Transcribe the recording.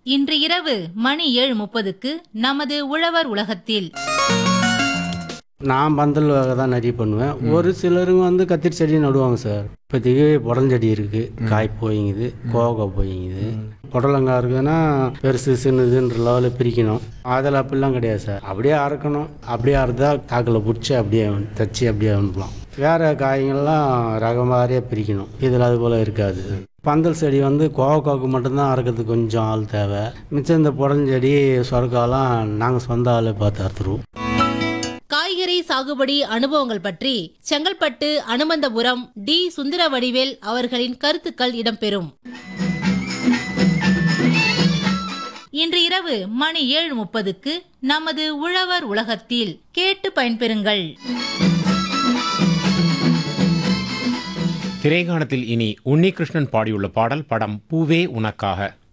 இன்று இரவு மணி ஏழு முப்பதுக்கு நமது உழவர் உலகத்தில் நான் பந்தல் வகை தான் நிறைய பண்ணுவேன் ஒரு சிலருங்க வந்து கத்திரி செடி நடுவாங்க சார் இப்போதைக்கு புடலஞ்செடி இருக்கு காய் போயிங்குது கோவக்காய் போயிங்குது புடலங்காய் இருக்குன்னா பெருசு சின்னதுன்ற லெவலில் பிரிக்கணும் அதில் அப்படிலாம் கிடையாது சார் அப்படியே அறுக்கணும் அப்படியே அறுத்தா காக்கில் பிடிச்சி அப்படியே தச்சு அப்படியே அனுப்பலாம் வேறு காய்கள்லாம் ரகம் மாதிரியே பிரிக்கணும் இதில் அது போல் இருக்காது பந்தல் செடி வந்து கோவக்காவுக்கு மட்டும்தான் அறுக்கிறதுக்கு கொஞ்சம் ஆள் தேவை மிச்சம் இந்த புடலஞ்செடி சொரக்காலாம் நாங்கள் சொந்த ஆளே பார்த்து அறுத்துருவோம் காய்கறி சாகுபடி அனுபவங்கள் பற்றி செங்கல்பட்டு அனுமந்தபுரம் டி சுந்தர வடிவேல் அவர்களின் கருத்துக்கள் இடம்பெறும் இன்று இரவு மணி ஏழு முப்பதுக்கு நமது உழவர் உலகத்தில் கேட்டு பயன்பெறுங்கள் திரைகாணத்தில் இனி உன்னிகிருஷ்ணன் பாடியுள்ள பாடல் படம் பூவே உனக்காக